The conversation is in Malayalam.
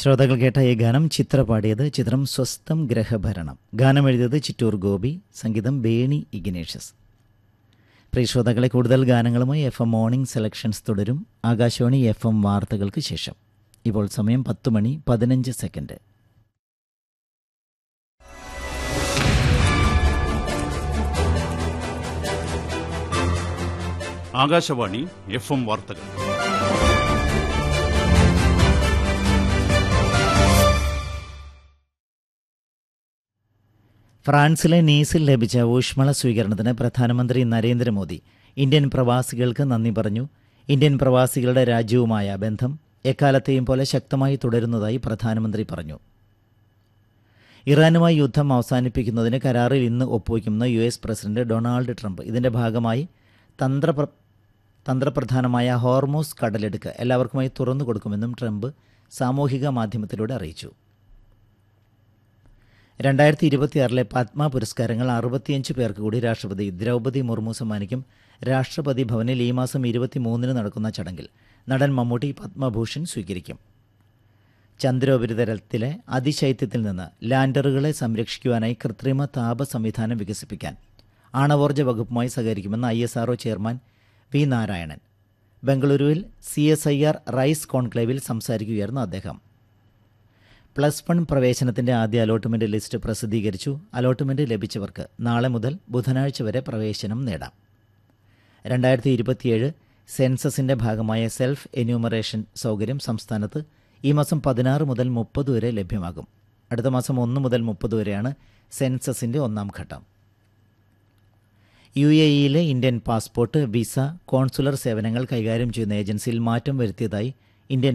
ശ്രോതാക്കൾ കേട്ട ഈ ഗാനം ചിത്ര പാടിയത് ചിത്രം സ്വസ്ഥം ഗ്രഹഭരണം ഗാനം എഴുതിയത് ചിറ്റൂർ ഗോപി സംഗീതം ബേണി ഇഗ്നേഷ്യസ് പ്രിയ ശ്രോതാക്കളെ കൂടുതൽ ഗാനങ്ങളുമായി എഫ് എം മോർണിംഗ് സെലക്ഷൻസ് തുടരും ആകാശവാണി എഫ് എം വാർത്തകൾക്ക് ശേഷം ഇപ്പോൾ സമയം പത്ത് മണി പതിനഞ്ച് സെക്കൻഡ് ആകാശവാണി എഫ് എം വാർത്തകൾ ഫ്രാൻസിലെ നീസിൽ ലഭിച്ച ഊഷ്മള സ്വീകരണത്തിന് പ്രധാനമന്ത്രി നരേന്ദ്രമോദി ഇന്ത്യൻ പ്രവാസികൾക്ക് നന്ദി പറഞ്ഞു ഇന്ത്യൻ പ്രവാസികളുടെ രാജ്യവുമായ ബന്ധം എക്കാലത്തെയും പോലെ ശക്തമായി തുടരുന്നതായി പ്രധാനമന്ത്രി പറഞ്ഞു ഇറാനുമായി യുദ്ധം അവസാനിപ്പിക്കുന്നതിന് കരാറിൽ ഇന്ന് ഒപ്പുവയ്ക്കുമെന്ന് U S president Donald Trump ഇതിന്റെ ഭാഗമായി തന്ത്രപ്ര തന്ത്രപ്രധാനമായ ഹോർമോസ് കടലെടുക്ക് എല്ലാവർക്കുമായി തുറന്നു കൊടുക്കുമെന്നും ട്രംപ് സാമൂഹിക മാധ്യമത്തിലൂടെ അറിയിച്ചു രണ്ടായിരത്തി ഇരുപത്തിയാറിലെ പത്മ പുരസ്കാരങ്ങൾ അറുപത്തിയഞ്ച് പേർക്ക് കൂടി രാഷ്ട്രപതി ദ്രൗപദി മുർമു സമ്മാനിക്കും രാഷ്ട്രപതി ഭവനിൽ ഈ മാസം ഇരുപത്തിമൂന്നിന് നടക്കുന്ന ചടങ്ങിൽ നടൻ മമ്മൂട്ടി പത്മഭൂഷൺ സ്വീകരിക്കും ചന്ദ്രോപരിതലത്തിലെ അതിശൈത്യത്തിൽ നിന്ന് ലാൻഡറുകളെ സംരക്ഷിക്കുവാനായി കൃത്രിമ താപ സംവിധാനം വികസിപ്പിക്കാൻ ആണവോർജ്ജ വകുപ്പുമായി സഹകരിക്കുമെന്ന് I S RO chairman V Narayanan ബംഗളൂരുവിൽ C S I R rise കോൺക്ലേവിൽ സംസാരിക്കുകയായിരുന്നു അദ്ദേഹം പ്ലസ് വൺ പ്രവേശനത്തിന്റെ ആദ്യ അലോട്ട്മെന്റ് ലിസ്റ്റ് പ്രസിദ്ധീകരിച്ചു അലോട്ട്മെന്റ് ലഭിച്ചവർക്ക് നാളെ മുതൽ ബുധനാഴ്ച വരെ പ്രവേശനം നേടാം രണ്ടായിരത്തി ഇരുപത്തിയേഴ് സെൻസസിന്റെ ഭാഗമായ സെൽഫ് എന്യൂമറേഷൻ സൗകര്യം സംസ്ഥാനത്ത് ഈ മാസം പതിനാറ് മുതൽ മുപ്പത് വരെ ലഭ്യമാകും അടുത്ത മാസം ഒന്ന് മുതൽ മുപ്പത് വരെയാണ് സെൻസസിന്റെ ഒന്നാം ഘട്ടം യു എ ഇയിലെ ഇന്ത്യൻ പാസ്പോർട്ട് വിസ കോൺസുലർ സേവനങ്ങൾ കൈകാര്യം ചെയ്യുന്ന ഏജൻസിയിൽ മാറ്റം വരുത്തിയതായി ഇന്ത്യൻ